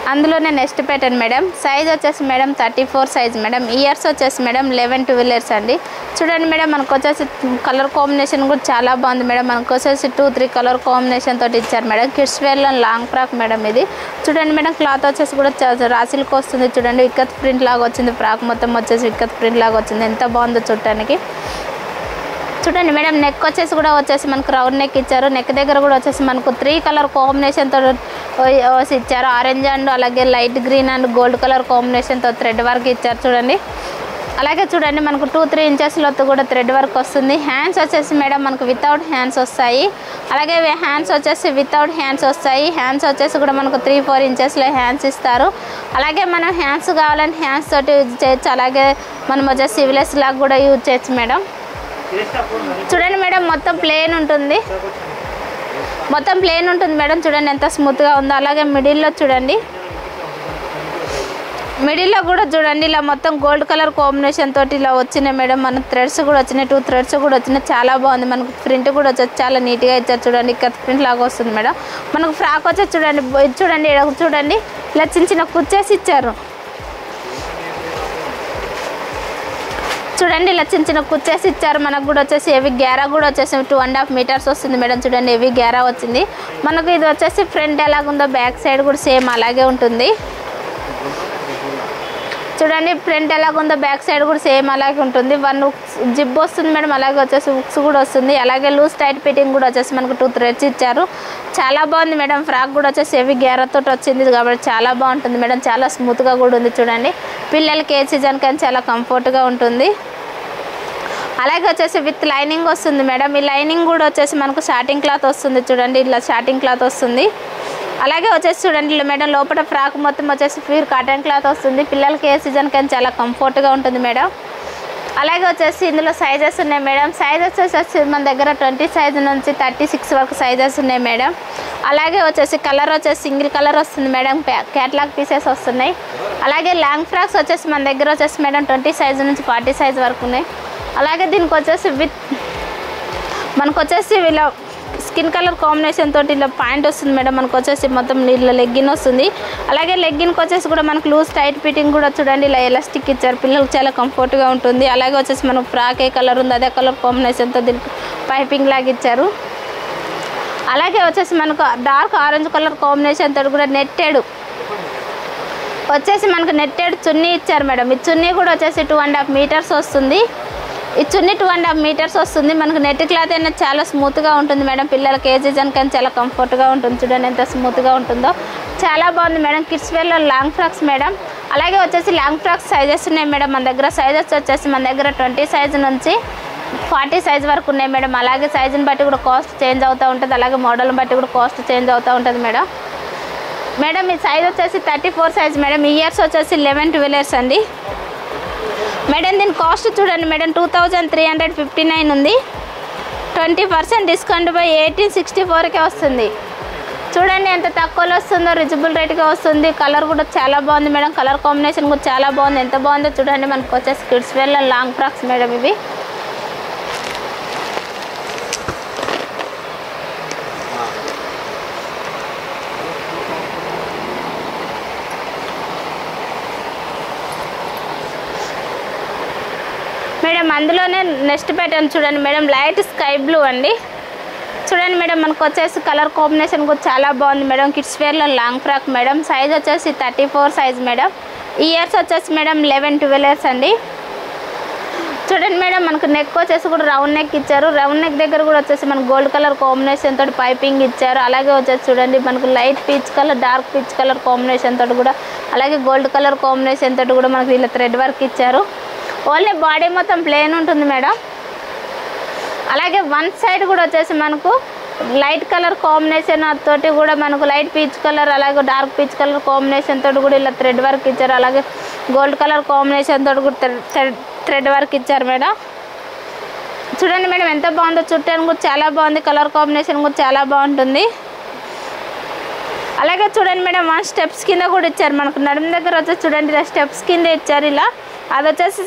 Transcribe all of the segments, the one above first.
అందులోనే next pattern madam size వచ్చేసి madam thirty four size madam years వచ్చేసి madam eleven twelve years అండి చూడండి మేడం మనకు వచ్చేసి కలర్ కాంబినేషన్ కూడా చాలా బాగుంది మేడం మనకు వచ్చేసి టూ త్రీ కలర్ కాంబినేషన్ తోటి ఇచ్చారు మేడం కిడ్స్ వేర్లో లాంగ్ ఫ్రాక్ మేడం ఇది చూడండి మేడం క్లాత్ వచ్చేసి కూడా చ- రాసిల్కి వస్తుంది చూడండి ఇక్కత్ ప్రింట్ లాగా వచ్చింది ఫ్రాక్ మొత్తం వచ్చేసి ఇక్కత్ ప్రింట్ లాగా వచ్చింది ఎంత బాగుందో చూడటానికి చూడండి మేడం నెక్ వచ్చేసి కూడా వచ్చేసి మనకు రౌండ్ నెక్ ఇచ్చారు నెక్ దగ్గర కూడా వచ్చేసి మనకు త్రీ కలర్ కాంబినేషన్తో ఇచ్చారు ఆరెంజ్ అండ్ అలాగే light green and gold colour కాంబినేషన్తో థ్రెడ్ వర్క్ ఇచ్చారు చూడండి అలాగే చూడండి మనకు టూ త్రీ ఇంచెస్ లొత్తు కూడా థ్రెడ్ వర్క్ వస్తుంది హ్యాండ్స్ వచ్చేసి మేడం మనకు వితౌట్ హ్యాండ్స్ వస్తాయి అలాగే హ్యాండ్స్ వచ్చేసి వితౌట్ హ్యాండ్స్ వస్తాయి హ్యాండ్స్ వచ్చేసి కూడా మనకు త్రీ ఫోర్ ఇంచెస్లో హ్యాండ్స్ ఇస్తారు అలాగే మనం హ్యాండ్స్ కావాలంటే హ్యాండ్స్ తోటి యూజ్ చేయొచ్చు అలాగే మనం వచ్చేసి సివిలెస్ లాగా కూడా యూజ్ చేయొచ్చు మేడం చూడండి మేడం మొత్తం ప్లేన్ ఉంటుంది మొత్తం ప్లేన్ ఉంటుంది మేడం చూడండి ఎంత స్మూత్గా ఉందో అలాగే మిడిల్లో చూడండి మిడిల్లో కూడా చూడండి ఇలా మొత్తం గోల్డ్ కలర్ కాంబినేషన్ తోటి ఇలా వచ్చినాయి మేడం మన థ్రెడ్స్ కూడా వచ్చినాయి టూ థ్రెడ్స్ కూడా వచ్చినాయి చాలా బాగుంది మనకు ప్రింట్ కూడా వచ్చేసి చాలా నీట్గా ఇచ్చారు చూడండి ఇక్కడ ప్రింట్ లాగా వస్తుంది మేడం మనకు ఫ్రాక్ వచ్చేసి చూడండి ఇది చూడండి ఈడ చూడండి ఇలా చిన్న చిన్న కుచ్చేసి ఇచ్చారు చూడండి ఇలా చిన్న చిన్న కుచ్చేసి ఇచ్చారు మనకు కూడా వచ్చేసి హెవీ గ్యారా కూడా వచ్చేసి టూ అండ్ హాఫ్ మీటర్స్ వస్తుంది మేడం చూడండి హెవీ గ్యారా వచ్చింది మనకు ఇది వచ్చేసి ఫ్రంట్ ఎలాగుందో బ్యాక్ సైడ్ కూడా సేమ్ అలాగే ఉంటుంది చూడండి ఫ్రంట్ ఎలాగుందో బ్యాక్ సైడ్ కూడా సేమ్ అలాగే ఉంటుంది వన్ జిప్ వస్తుంది మేడం అలాగే వచ్చేసి ఉక్స్ కూడా వస్తుంది అలాగే లూజ్ టైట్ ఫిట్టింగ్ కూడా వచ్చేసి మనకు టూ థ్రెడ్స్ ఇచ్చారు చాలా బాగుంది మేడం ఫ్రాక్ కూడా వచ్చేసి హెవీ గ్యారతో వచ్చింది కాబట్టి చాలా బాగుంటుంది మేడం చాలా స్మూత్గా కూడా ఉంది చూడండి పిల్లలకి ఏ సీజన్ కానీ చాలా కంఫర్ట్గా ఉంటుంది అలాగే వచ్చేసి విత్ లైనింగ్ వస్తుంది మేడం ఈ లైనింగ్ కూడా వచ్చేసి మనకు షార్టింగ్ క్లాత్ వస్తుంది చూడండి ఇలా షార్టింగ్ క్లాత్ వస్తుంది అలాగే వచ్చేసి చూడండి ఇలా మేడం లోపల ఫ్రాక్ మొత్తం వచ్చేసి ప్యూర్ కాటన్ క్లాత్ వస్తుంది పిల్లలకి ఏ సీజన్ కానీ చాలా కంఫర్ట్గా ఉంటుంది మేడం అలాగే వచ్చేసి ఇందులో సైజెస్ ఉన్నాయి మేడం సైజెస్ వచ్చేసి మన దగ్గర ట్వంటీ సైజ్ నుంచి థర్టీ సిక్స్ వరకు సైజెస్ ఉన్నాయి మేడం అలాగే వచ్చేసి కలర్ వచ్చేసి సింగిల్ కలర్ వస్తుంది మేడం క్యాటలాగ్ పీసెస్ వస్తున్నాయి అలాగే లాంగ్ ఫ్రాక్స్ వచ్చేసి మన దగ్గర వచ్చేసి మేడం ట్వంటీ సైజ్ నుంచి ఫార్టీ సైజ్ వరకు ఉన్నాయి అలాగే దీనికి వచ్చేసి విత్ మనకు వచ్చేసి ఇలా స్కిన్ కలర్ కాంబినేషన్ తోటి ఇలా పాయింట్ వస్తుంది మేడం మనకు వచ్చేసి మొత్తం ఇలా లెగ్గిన్ వస్తుంది అలాగే లెగ్గిన్కి వచ్చేసి కూడా మనకు లూజ్ టైట్ ఫిట్టింగ్ కూడా చూడండి ఇలా ఎలాస్టిక్ ఇచ్చారు పిల్లలకు చాలా కంఫర్ట్గా ఉంటుంది అలాగే వచ్చేసి మనకు ఫ్రాక్ ఏ కలర్ ఉంది అదే కలర్ కాంబినేషన్తో దీనికి పైపింగ్ లాగా ఇచ్చారు అలాగే వచ్చేసి మనకు డార్క్ ఆరెంజ్ కలర్ కాంబినేషన్ తోటి కూడా నెట్టెడ్ వచ్చేసి మనకు నెట్టెడ్ చున్నీ ఇచ్చారు మేడం ఈ చున్నీ కూడా వచ్చేసి టూ అండ్ హాఫ్ మీటర్స్ వస్తుంది ఈ చున్నీ టూ అండ్ హాఫ్ మీటర్స్ వస్తుంది మనకు నెట్ క్లాత్ అయినా చాలా స్మూత్గా ఉంటుంది మేడం పిల్లలకి ఏ సీజన్ కానీ చాలా కంఫర్ట్గా ఉంటుంది చూడండి ఎంత స్మూత్గా ఉంటుందో చాలా బాగుంది మేడం కిడ్స్ వేర్లో లాంగ్ ఫ్రాక్స్ మేడం అలాగే వచ్చేసి లాంగ్ ఫ్రాక్స్ సైజెస్ ఉన్నాయి మేడం మన దగ్గర సైజెస్ వచ్చేసి మన దగ్గర ట్వంటీ సైజ్ నుంచి ఫార్టీ సైజ్ వరకు ఉన్నాయి మేడం అలాగే సైజుని బట్టి కూడా కాస్ట్ చేంజ్ అవుతూ ఉంటుంది అలాగే మోడల్ని బట్టి కూడా కాస్ట్ చేంజ్ అవుతూ ఉంటుంది మేడం మేడం ఈ సైజ్ వచ్చేసి thirty four size madam years వచ్చేసి లెవెన్ ట్వెల్వ్ ఇయర్స్ అండి మేడం దీని కాస్ట్ చూడండి madam two thousand three hundred fifty nine ఉంది twenty percent discount by eighteen sixty ఫోర్కే వస్తుంది చూడండి ఎంత తక్కువలో వస్తుందో రిజబుల్ రేట్గా వస్తుంది కలర్ కూడా చాలా బాగుంది మేడం కలర్ కాంబినేషన్ కూడా చాలా బాగుంది ఎంత బాగుందో చూడండి మనకు వచ్చేసి కిడ్స్ వేర్లో లాంగ్ ఫ్రాక్స్ మేడం ఇవి మేడం అందులోనే నెక్స్ట్ ప్యాటర్న్ చూడండి మేడం లైట్ స్కై బ్లూ అండి చూడండి మేడం మనకు వచ్చేసి కలర్ కాంబినేషన్ కూడా చాలా బాగుంది మేడం కిడ్స్ వేర్లో లాంగ్ ఫ్రాక్ మేడం సైజ్ వచ్చేసి thirty four size madam years వచ్చేసి మేడం లెవెన్ ట్వెల్వ్ ఇయర్స్ అండి చూడండి మేడం మనకు నెక్ వచ్చేసి కూడా రౌండ్ నెక్ ఇచ్చారు రౌండ్ నెక్ దగ్గర కూడా వచ్చేసి మనకు గోల్డ్ కలర్ కాంబినేషన్ తోటి పైపింగ్ ఇచ్చారు అలాగే వచ్చేసి చూడండి మనకు light peach colour dark peach colour combination తోటి కూడా అలాగే గోల్డ్ కలర్ కాంబినేషన్ తోటి కూడా మనకు ఇలా థ్రెడ్ వర్క్ ఇచ్చారు ఓన్లీ బాడీ మొత్తం ప్లేన్ ఉంటుంది మేడం అలాగే వన్ సైడ్ కూడా వచ్చేసి మనకు లైట్ కలర్ కాంబినేషన్ తోటి కూడా మనకు లైట్ పీచ్ కలర్ అలాగే డార్క్ పీచ్ కలర్ కాంబినేషన్ తోటి కూడా ఇలా థ్రెడ్ వర్క్ ఇచ్చారు అలాగే గోల్డ్ కలర్ కాంబినేషన్ తోటి కూడా థ్రెడ్ థ్రెడ్ వర్క్ ఇచ్చారు మేడం చూడండి మేడం ఎంత బాగుందో చుట్టాను కూడా చాలా బాగుంది కలర్ కాంబినేషన్ కూడా చాలా బాగుంటుంది అలాగే చూడండి మేడం వన్ స్టెప్స్ కింద కూడా ఇచ్చారు మనకు నడుము దగ్గర వచ్చేసి చూడండి ఇలా స్టెప్స్ కింద ఇచ్చారు ఇలా అది వచ్చేసి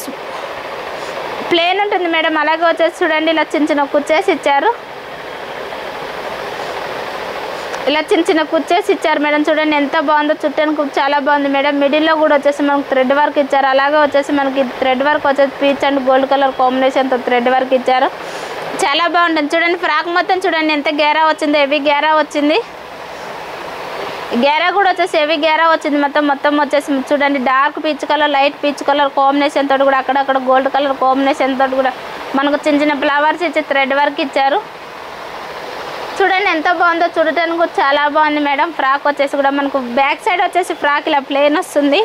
ప్లేన్ ఉంటుంది మేడం అలాగే వచ్చేసి చూడండి ఇలా చిన్న చిన్న కుచ్చేసి ఇచ్చారు ఇలా చిన్న చిన్న కుర్చేసి ఇచ్చారు మేడం చూడండి ఎంత బాగుందో చుట్టానికి చాలా బాగుంది మేడం మిడిల్లో కూడా వచ్చేసి మనకు థ్రెడ్ వర్క్ ఇచ్చారు అలాగే వచ్చేసి మనకి థ్రెడ్ వర్క్ వచ్చేసి పీచ్ అండ్ గోల్డ్ కలర్ కాంబినేషన్తో థ్రెడ్ వర్క్ ఇచ్చారు చాలా బాగుంటుంది చూడండి ఫ్రాక్ మొత్తం చూడండి ఎంత గేరా వచ్చిందో హెవీ గేరా వచ్చింది గేరా కూడా వచ్చేసి హెవీ గేరా వచ్చింది మొత్తం మొత్తం వచ్చేసి చూడండి dark peach colour light peach colour combination తోటి కూడా అక్కడక్కడ గోల్డ్ కలర్ కాంబినేషన్ తోటి కూడా మనకు చిన్న చిన్న ఫ్లవర్స్ ఇచ్చి థ్రెడ్ వర్క్ ఇచ్చారు చూడండి ఎంత బాగుందో చూడటానికి కూడా చాలా బాగుంది మేడం ఫ్రాక్ వచ్చేసి కూడా మనకు బ్యాక్ సైడ్ వచ్చేసి ఫ్రాక్ ఇలా ప్లేన్ వస్తుంది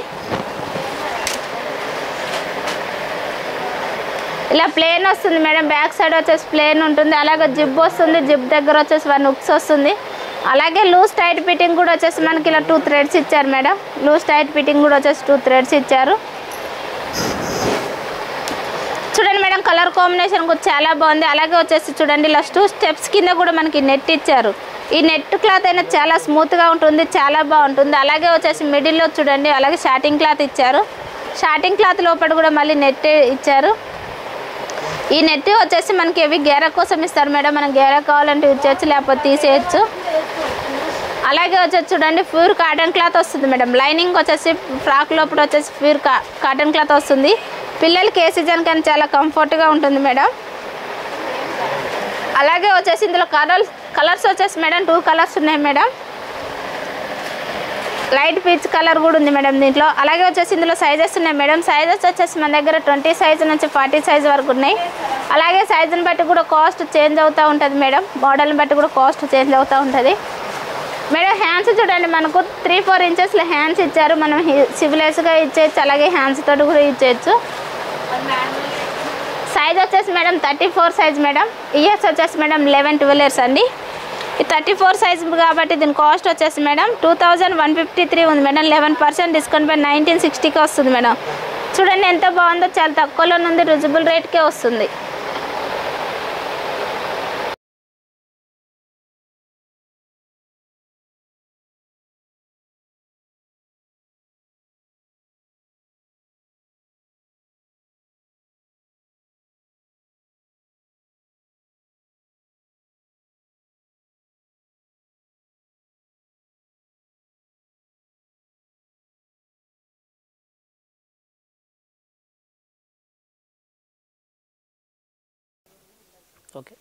ఇలా ప్లేన్ వస్తుంది మేడం బ్యాక్ సైడ్ వచ్చేసి ప్లేన్ ఉంటుంది అలాగే జిప్ వస్తుంది జిప్ దగ్గర వచ్చేసి వన్ హుక్స్ వస్తుంది అలాగే లూజ్ టైట్ ఫిట్టింగ్ కూడా వచ్చేసి మనకి ఇలా టూ థ్రెడ్స్ ఇచ్చారు మేడం లూజ్ టైట్ ఫిట్టింగ్ కూడా వచ్చేసి టూ థ్రెడ్స్ ఇచ్చారు చూడండి మేడం కలర్ కాంబినేషన్ కూడా చాలా బాగుంది అలాగే వచ్చేసి చూడండి ఇలా టూ స్టెప్స్ కింద కూడా మనకి నెట్ ఇచ్చారు ఈ నెట్ క్లాత్ అయినా చాలా స్మూత్గా ఉంటుంది చాలా బాగుంటుంది అలాగే వచ్చేసి మిడిల్లో చూడండి అలాగే షార్టింగ్ క్లాత్ ఇచ్చారు షార్టింగ్ క్లాత్ లోపల కూడా మళ్ళీ నెట్ ఇచ్చారు ఈ నెట్ వచ్చేసి మనకి ఇవి గేరా కోసం ఇస్తారు మేడం మనం గేరా కావాలంటే యూజ్ చేయొచ్చు లేకపోతే తీసేయచ్చు అలాగే వచ్చేసి చూడండి ప్యూర్ కాటన్ క్లాత్ వస్తుంది మేడం లైనింగ్ వచ్చేసి ఫ్రాక్ లోపల వచ్చేసి ప్యూర్ కా కాటన్ క్లాత్ వస్తుంది పిల్లలకి ఏ సీజన్ కానీ చాలా కంఫర్ట్గా ఉంటుంది మేడం అలాగే వచ్చేసి ఇందులో కలర్స్ కలర్స్ వచ్చేసి మేడం టూ కలర్స్ ఉన్నాయి మేడం లైట్ పీచ్ కలర్ కూడా ఉంది మేడం దీంట్లో అలాగే వచ్చేసి ఇందులో సైజెస్ ఉన్నాయి మేడం సైజెస్ వచ్చేసి మన దగ్గర ట్వంటీ సైజ్ నుంచి ఫార్టీ సైజ్ వరకు ఉన్నాయి అలాగే సైజుని బట్టి కూడా కాస్ట్ చేంజ్ అవుతూ ఉంటుంది మేడం మోడల్ని బట్టి కూడా కాస్ట్ చేంజ్ అవుతూ ఉంటుంది మేడం హ్యాండ్స్ చూడండి మనకు త్రీ ఫోర్ ఇంచెస్లో హ్యాండ్స్ ఇచ్చారు మనం సివిలైస్గా ఇచ్చేయచ్చు అలాగే హ్యాండ్స్ తోటి కూడా ఇచ్చేయచ్చు సైజ్ వచ్చేసి madam thirty four size madam years వచ్చేసి మేడం లెవెన్ ట్వెల్వ్ ఇయర్స్ అండి ఈ థర్టీ ఫోర్ సైజ్ కాబట్టి దీని కాస్ట్ వచ్చేసి madam two thousand one fifty three ఉంది మేడం లెవెన్ పర్సెంట్ డిస్కౌంట్ పై నైన్టీన్ సిక్స్టీకి వస్తుంది మేడం చూడండి ఎంత బాగుందో చాలా తక్కువలో ఉంది రిజబుల్ రేట్కే వస్తుంది Okay.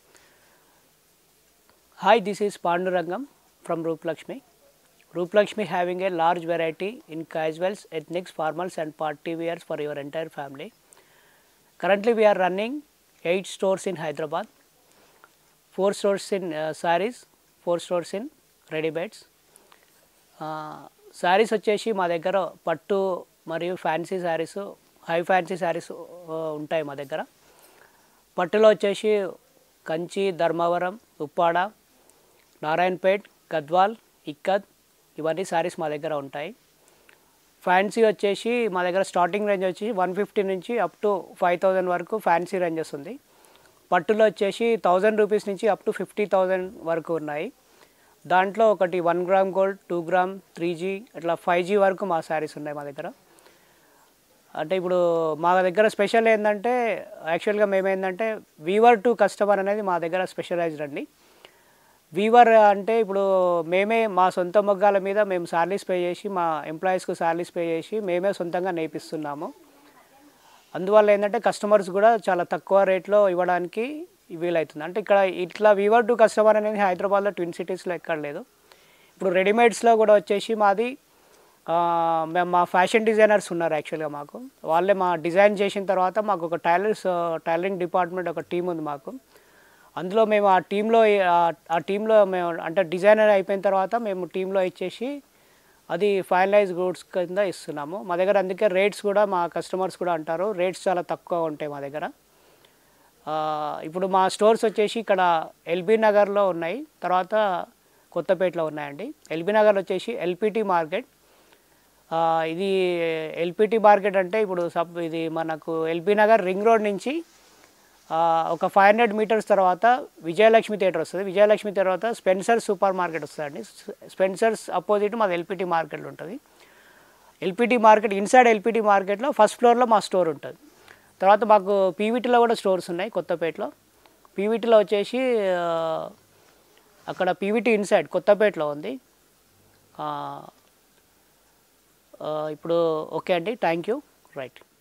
Hi, this is Pandurangam from Rupalakshmi. Rupalakshmi having a large variety in casuals, ethnics, formals and party wears for your entire family. Currently, we are running 8 stores in Hyderabad, 4 stores in uh, sarees, 4 stores in ready beds. Saris వచ్చేసి మా దగ్గర పట్టు మరియు fancy saris high fancy saris ఉంటాయి మా దగ్గర పట్టులో వచ్చేసి కంచి ధర్మవరం ఉప్పాడ నారాయణపేట్ గద్వాల్ ఇక్కత్ ఇవన్నీ శారీస్ మా దగ్గర ఉంటాయి ఫ్యాన్సీ వచ్చేసి మా దగ్గర స్టార్టింగ్ రేంజ్ వచ్చి వన్ ఫిఫ్టీ నుంచి అప్ టు ఫైవ్ థౌజండ్ వరకు ఫ్యాన్సీ రేంజెస్ ఉంది పట్టులో వచ్చేసి థౌజండ్ రూపీస్ నుంచి అప్ టు ఫిఫ్టీ థౌజండ్ వరకు ఉన్నాయి దాంట్లో ఒకటి one gram gold two gram three G అట్లా ఫైవ్ జీ వరకు మా శారీస్ ఉన్నాయి మా దగ్గర అంటే ఇప్పుడు మా దగ్గర స్పెషల్ ఏంటంటే యాక్చువల్గా మేమేంటంటే వీవర్ టు కస్టమర్ అనేది మా దగ్గర స్పెషలైజ్డ్ అండి వీవర్ అంటే ఇప్పుడు మేమే మా సొంత మొగ్గాల మీద మేము శాలరీస్ పే చేసి మా ఎంప్లాయీస్కి శాలరీస్ పే చేసి మేమే సొంతంగా నేర్పిస్తున్నాము అందువల్ల ఏంటంటే కస్టమర్స్ కూడా చాలా తక్కువ రేట్లో ఇవ్వడానికి వీలవుతుంది అంటే ఇక్కడ ఇట్లా వీవర్ టు కస్టమర్ అనేది హైదరాబాద్లో ట్విన్ సిటీస్లో ఎక్కడ లేదు ఇప్పుడు రెడీమేడ్స్లో కూడా వచ్చేసి మాది ఆ, మేము మా ఫ్యాషన్ డిజైనర్స్ ఉన్నారు యాక్చువల్గా మాకు వాళ్ళే మా డిజైన్ చేసిన తర్వాత మాకు ఒక టైలర్స్ టైలరింగ్ డిపార్ట్మెంట్ ఒక టీం ఉంది మాకు అందులో మేము ఆ టీంలో ఆ టీంలో మేము అంటే డిజైనర్ అయిపోయిన తర్వాత మేము టీంలో ఇచ్చేసి అది ఫైనలైజ్ గూడ్స్ కింద ఇస్తున్నాము మా దగ్గర అందుకే రేట్స్ కూడా మా కస్టమర్స్ కూడా అంటారు రేట్స్ చాలా తక్కువ ఉంటాయి మా దగ్గర ఆ, ఇప్పుడు మా స్టోర్స్ వచ్చేసి ఇక్కడ ఎల్బీ నగర్లో ఉన్నాయి తర్వాత కొత్తపేటలో ఉన్నాయండి ఎల్బీ నగర్ వచ్చేసి ఎల్పిటి మార్కెట్ ఆ, ఇది ఎల్పిటి మార్కెట్ అంటే ఇప్పుడు సబ్ ఇది మనకు ఎల్బీ నగర్ రింగ్ రోడ్ నుంచి ఆ, ఒక ఫైవ్ హండ్రెడ్ మీటర్స్ తర్వాత విజయలక్ష్మి థియేటర్ వస్తుంది విజయలక్ష్మి తర్వాత స్పెన్సర్ సూపర్ మార్కెట్ వస్తుందండి స్పెన్సర్స్ అపోజిట్ మాది ఎల్పిటి మార్కెట్లో ఉంటుంది ఎల్పిటి మార్కెట్ ఇన్సైడ్ ఎల్పిటి మార్కెట్లో ఫస్ట్ ఫ్లోర్లో మా స్టోర్ ఉంటుంది తర్వాత మాకు పీవీటీలో కూడా స్టోర్స్ ఉన్నాయి కొత్తపేటలో పీవీటీలో వచ్చేసి ఆ, అక్కడ పీవీటీ ఇన్సైడ్ కొత్తపేటలో ఉంది ఆ, ఆ, ఇప్పుడు ఓకే అండి థ్యాంక్ యూ రైట్